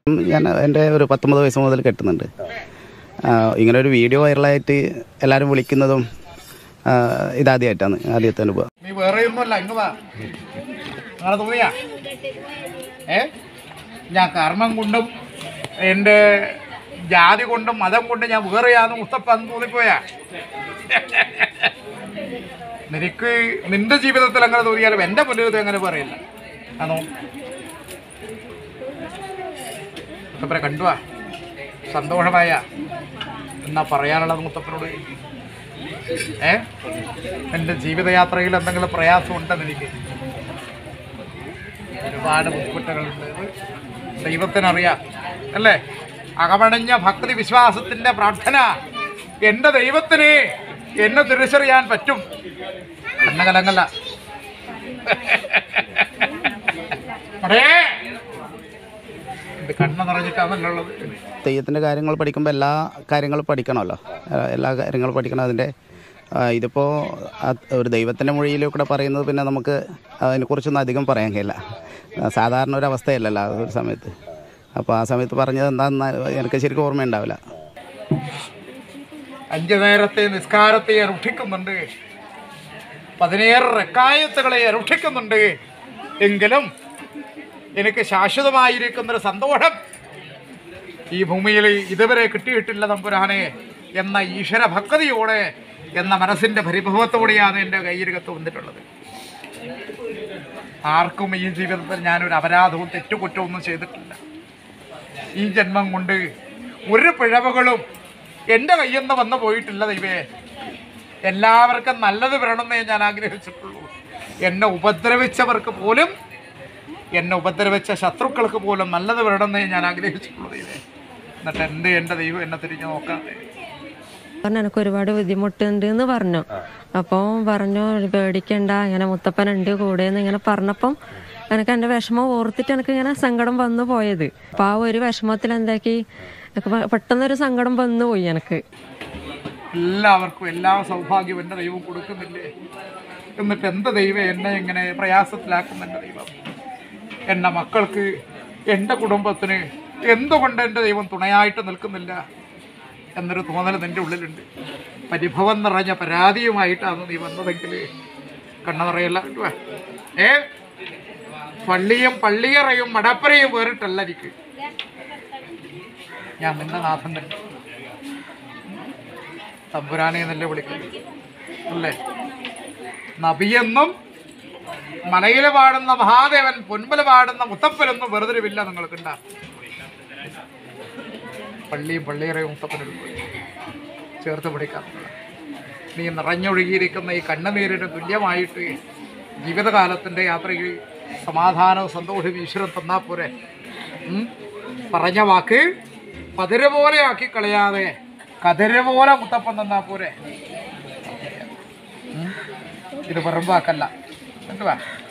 ഞാൻ എൻ്റെ ഒരു പത്തൊമ്പത് വയസ്സ് മുതൽ കെട്ടുന്നുണ്ട് ആ, ഇങ്ങനെ ഒരു വീഡിയോ വൈറലായിട്ട് എല്ലാവരും വിളിക്കുന്നതും ആ, ഇതാദ്യമായിട്ടാണ് ആദ്യത്തെ അനുഭവം നീ വേറെ ഒന്നുമല്ല ഇങ്ങ് വാ അങ്ങനെ തോന്നിയാ ഏ ഞാൻ കർമ്മം കൊണ്ടും എൻ്റെ ജാതി കൊണ്ടും മതം കൊണ്ടും ഞാൻ വേറെയാന്ന് മുസ്തഫ എന്ന് തോന്നിപ്പോയാ നിനക്ക് നിന്റെ ജീവിതത്തിൽ അങ്ങനെ തോന്നിയാലും എൻ്റെ മുന്നിൽ അങ്ങനെ പറയില്ല ആണോ മുത്തപ്പനെ കണ്ടുവാ സന്തോഷമായ എന്നാ പറയാനുള്ളത് മുത്തപ്പനോട് ഏ എൻ്റെ ജീവിതയാത്രയിൽ എന്തെങ്കിലും പ്രയാസം ഉണ്ടെന്ന് എനിക്ക് ഒരുപാട് ബുദ്ധിമുട്ടുകളുണ്ട് ഇത് ദൈവത്തിനറിയാം അല്ലേ അകമണഞ്ഞ ഭക്തി വിശ്വാസത്തിന്റെ പ്രാർത്ഥന എൻ്റെ ദൈവത്തിന് എന്നെ തിരിച്ചറിയാൻ പറ്റും കണ്ണകലങ്ങല്ല അടേ ഇത് കണ്ണ് നിറഞ്ഞിട്ടാണല്ലോ ഉള്ളത് തെയ്യത്തിൻ്റെ കാര്യങ്ങൾ പഠിക്കുമ്പോൾ എല്ലാ കാര്യങ്ങളും പഠിക്കണമല്ലോ ആ, എല്ലാ കാര്യങ്ങളും പഠിക്കണം അതിൻ്റെ ആ, ഇതിപ്പോൾ ആ ഒരു ദൈവത്തിൻ്റെ മൊഴിയിലൂടെ പറയുന്നത് പിന്നെ നമുക്ക് അതിനെക്കുറിച്ചൊന്നും അധികം പറയാൻ കഴിയില്ല ആ, സാധാരണ ഒരു അവസ്ഥയല്ലല്ലോ ആ ഒരു സമയത്ത് അപ്പോൾ ആ സമയത്ത് പറഞ്ഞത് എന്താണെന്ന് എനിക്ക് ശരിക്കും ഓർമ്മയുണ്ടാവില്ല അഞ്ചു നേരത്തെ നിസ്കാരത്തെ അനുഷ്ഠിക്കുന്നുണ്ട് പതിനേഴ് റെക്കായത്തുകളെ അനുഷ്ഠിക്കുന്നുണ്ട് എങ്കിലും എനിക്ക് ശാശ്വതമായിരിക്കുന്നൊരു സന്തോഷം ഈ ഭൂമിയിൽ ഇതുവരെ കിട്ടിയിട്ടില്ല തമ്പുരാനെ എന്ന ഈശ്വര ഭക്തിയോടെ എന്ന മനസ്സിൻ്റെ പരിഭവത്തോടെയാണ് എൻ്റെ കയ്യിരകത്ത് വന്നിട്ടുള്ളത് ആർക്കും ഈ ജീവിതത്തിൽ ഞാനൊരു അപരാധവും തെറ്റുകുറ്റവും ഒന്നും ചെയ്തിട്ടില്ല ഈ ജന്മം കൊണ്ട് ഒരു പിഴവുകളും എൻ്റെ കയ്യിൽ നിന്ന് വന്നു പോയിട്ടില്ല ദൈവേ എല്ലാവർക്കും നല്ലത് വരണമെന്നേ ഞാൻ ആഗ്രഹിച്ചിട്ടുള്ളൂ എന്നെ ഉപദ്രവിച്ചവർക്ക് പോലും എന്നെ ഉപദ്രവിച്ച ശത്രുക്കൾക്ക് പോലും നല്ലത് വരണമെന്നേ ഞാൻ ആഗ്രഹിച്ചിട്ടുള്ളൂ ദൈവേ എന്നിട്ട് എൻ്റെ എൻ്റെ ദൈവം എന്നെ തിരിഞ്ഞു നോക്കാതെ പറഞ്ഞു എനിക്ക് ഒരുപാട് ബുദ്ധിമുട്ടുണ്ട് എന്ന് പറഞ്ഞു അപ്പോൾ പറഞ്ഞു പേടിക്കണ്ട ഇങ്ങനെ മുത്തപ്പൻ ഉണ്ട് കൂടെ എന്ന് ഇങ്ങനെ പറഞ്ഞപ്പം എനിക്ക് എൻ്റെ വിഷമം ഓർത്തിട്ട് എനിക്ക് ഇങ്ങനെ സങ്കടം വന്നു പോയത് അപ്പോൾ ആ ഒരു വിഷമത്തിൽ എന്താക്കി എനിക്ക് പെ- പെട്ടെന്നൊരു സങ്കടം വന്നു പോയി എനിക്ക് എല്ലാവർക്കും എല്ലാ സൗഭാഗ്യവും എൻ്റെ ദൈവം കൊടുക്കുന്നില്ലേ എന്നിട്ട് എന്ത് ദൈവം എന്നെ ഇങ്ങനെ പ്രയാസത്തിലാക്കുന്ന എൻ്റെ ദൈവം എൻ്റെ മക്കൾക്ക് എൻ്റെ കുടുംബത്തിന് എന്തുകൊണ്ട് എൻ്റെ ദൈവം തുണയായിട്ട് നിൽക്കുന്നില്ല എന്നൊരു തോന്നൽ നിൻ്റെ ഉള്ളിലുണ്ട് പരിഭവം നിറഞ്ഞ പരാതിയുമായിട്ടാണ് നീ വന്നതെങ്കിൽ കണ്ണ നിറയല്ല കേട്ടോ ഏ പള്ളിയും പള്ളിയറയും മടപ്പരയും വേറിട്ടല്ല എനിക്ക് ഞാൻ നിന്റെ നാഥൻ തന്നെ തമ്പുരാനെ എന്നല്ലേ വിളിക്കുന്നത് അല്ലേ നബിയെന്നും മലയിൽ പാടുന്ന മഹാദേവൻ പൊന്മല പാടുന്ന മുത്തപ്പനൊന്നും വെറുതെരുവില്ല നിങ്ങൾക്കുണ്ട പള്ളിയും പള്ളിയറയും മുത്തപ്പനും ചേർത്ത് പിടിക്കാൻ നീ നിറഞ്ഞൊഴുകിയിരിക്കുന്ന ഈ കണ്ണുനീരിന് തുല്യമായിട്ട് ജീവിതകാലത്തിൻ്റെ യാത്രയിൽ സമാധാനവും സന്തോഷവും ഈശ്വരൻ തന്നാ പോരെ ഉം? പറഞ്ഞ വാക്ക് പതിര് പോലെ ആക്കി കളയാതെ കതിര് പോലെ മുത്തപ്പൻ തന്നാ പോരെ ഉം? ഇത് വെറും വാക്കല്ല എന്തുവാ